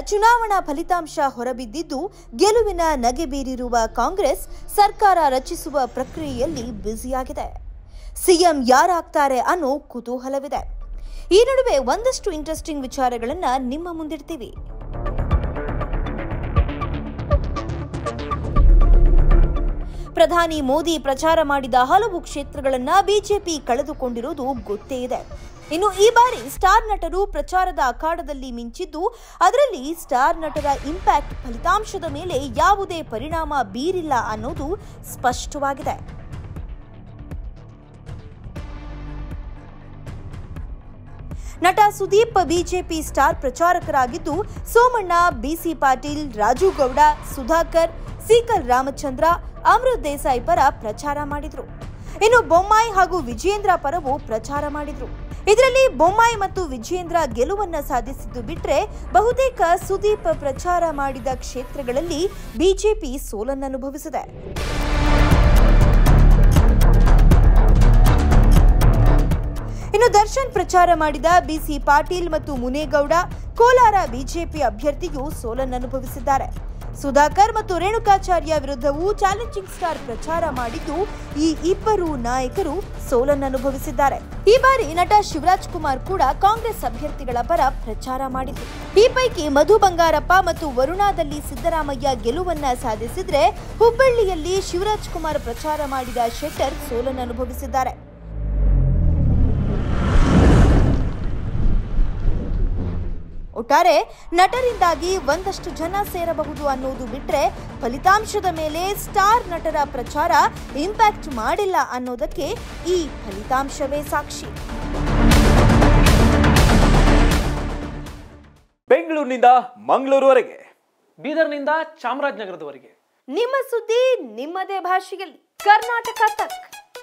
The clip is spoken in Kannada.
ಚುನಾವಣಾ ಫಲಿತಾಂಶ ಹೊರಬಿದ್ದಿದ್ದು ಗೆಲುವಿನ ನಗೆ ಬೀರಿರುವ ಕಾಂಗ್ರೆಸ್ ಸರ್ಕಾರ ರಚಿಸುವ ಪ್ರಕ್ರಿಯೆಯಲ್ಲಿ ಬ್ಯುಸಿಯಾಗಿದೆ ಸಿಎಂ ಯಾರಾಗ್ತಾರೆ ಅನ್ನೋ ಕುತೂಹಲವಿದೆ ಈ ನಡುವೆ ಒಂದಷ್ಟು ಇಂಟ್ರೆಸ್ಟಿಂಗ್ ವಿಚಾರಗಳನ್ನ ನಿಮ್ಮ ಮುಂದಿಡ್ತೀವಿ ಪ್ರಧಾನಿ ಮೋದಿ ಪ್ರಚಾರ ಮಾಡಿದ ಹಲವು ಕ್ಷೇತ್ರಗಳನ್ನ ಬಿಜೆಪಿ ಕಳೆದುಕೊಂಡಿರುವುದು ಗೊತ್ತೇ ಇದೆ ಇನ್ನು ಈ ಬಾರಿ ಸ್ಟಾರ್ ನಟರು ಪ್ರಚಾರದ ಅಖಾಡದಲ್ಲಿ ಮಿಂಚಿದ್ದು ಅದರಲ್ಲಿ ಸ್ಟಾರ್ ನಟರ ಇಂಪ್ಯಾಕ್ಟ್ ಫಲಿತಾಂಶದ ಮೇಲೆ ಯಾವುದೇ ಪರಿಣಾಮ ಬೀರಿಲ್ಲ ಅನ್ನೋದು ಸ್ಪಷ್ಟವಾಗಿದೆ ನಟ ಸುದೀಪ್ ಬಿಜೆಪಿ ಸ್ಟಾರ್ ಪ್ರಚಾರಕರಾಗಿದ್ದು ಸೋಮಣ್ಣ ಬಿಸಿ ಪಾಟೀಲ್ ರಾಜು ಗೌಡ ಸುಧಾಕರ್ ಸೀಕಲ್ ರಾಮಚಂದ್ರ ಅಮೃತ್ ದೇಸಾಯಿ ಪರ ಪ್ರಚಾರ ಮಾಡಿದ್ರು ಇನ್ನು ಬೊಮ್ಮಾಯಿ ಹಾಗೂ ವಿಜಯೇಂದ್ರ ಪರವೂ ಪ್ರಚಾರ ಮಾಡಿದ್ರು ಇದರಲ್ಲಿ ಬೊಮ್ಮಾಯಿ ಮತ್ತು ವಿಜಯೇಂದ್ರ ಗೆಲುವನ್ನ ಸಾಧಿಸಿದ್ದು ಬಿಟ್ರೆ ಬಹುತೇಕ ಸುದೀಪ್ ಪ್ರಚಾರ ಮಾಡಿದ ಕ್ಷೇತ್ರಗಳಲ್ಲಿ ಬಿಜೆಪಿ ಸೋಲನ್ನನುಭವಿಸಿದೆ ಇನ್ನು ದರ್ಶನ್ ಪ್ರಚಾರ ಮಾಡಿದ ಬಿಸಿ ಪಾಟೀಲ್ ಮತ್ತು ಮುನೇಗೌಡ ಕೋಲಾರ ಬಿಜೆಪಿ ಅಭ್ಯರ್ಥಿಯು ಸೋಲನ್ನನುಭವಿಸಿದ್ದಾರೆ ಸುಧಾಕರ್ ಮತ್ತು ರೇಣುಕಾಚಾರ್ಯ ವಿರುದ್ಧವೂ ಚಾಲೆಂಜಿಂಗ್ ಸ್ಟಾರ್ ಪ್ರಚಾರ ಮಾಡಿದ್ದು ಈ ಇಬ್ಬರು ನಾಯಕರು ಸೋಲನ್ನನುಭವಿಸಿದ್ದಾರೆ ಈ ಬಾರಿ ನಟ ಶಿವರಾಜ್ ಕುಮಾರ್ ಕೂಡ ಕಾಂಗ್ರೆಸ್ ಅಭ್ಯರ್ಥಿಗಳ ಪರ ಪ್ರಚಾರ ಮಾಡಿದ್ರು ಈ ಪೈಕಿ ಮಧು ಬಂಗಾರಪ್ಪ ಮತ್ತು ವರುಣಾದಲ್ಲಿ ಸಿದ್ದರಾಮಯ್ಯ ಗೆಲುವನ್ನ ಸಾಧಿಸಿದ್ರೆ ಹುಬ್ಬಳ್ಳಿಯಲ್ಲಿ ಶಿವರಾಜ್ ಕುಮಾರ್ ಪ್ರಚಾರ ಮಾಡಿದ ಶೆಟ್ಟರ್ ಸೋಲನ್ನನುಭವಿಸಿದ್ದಾರೆ ಒಟ್ಟಾರೆ ನಟರಿಂದಾಗಿ ಒಂದಷ್ಟು ಜನ ಸೇರಬಹುದು ಅನ್ನೋದು ಬಿಟ್ರೆ ಫಲಿತಾಂಶದ ಮೇಲೆ ಸ್ಟಾರ್ ನಟರ ಪ್ರಚಾರ ಇಂಪ್ಯಾಕ್ಟ್ ಮಾಡಿಲ್ಲ ಅನ್ನೋದಕ್ಕೆ ಈ ಫಲಿತಾಂಶವೇ ಸಾಕ್ಷಿ ಬೆಂಗಳೂರಿನಿಂದ ಮಂಗಳೂರುವರೆಗೆ ಬೀದರ್ನಿಂದ ಚಾಮರಾಜನಗರದವರೆಗೆ ನಿಮ್ಮ ಸುದ್ದಿ ನಿಮ್ಮದೇ ಭಾಷೆಯಲ್ಲಿ ಕರ್ನಾಟಕ ತಕ್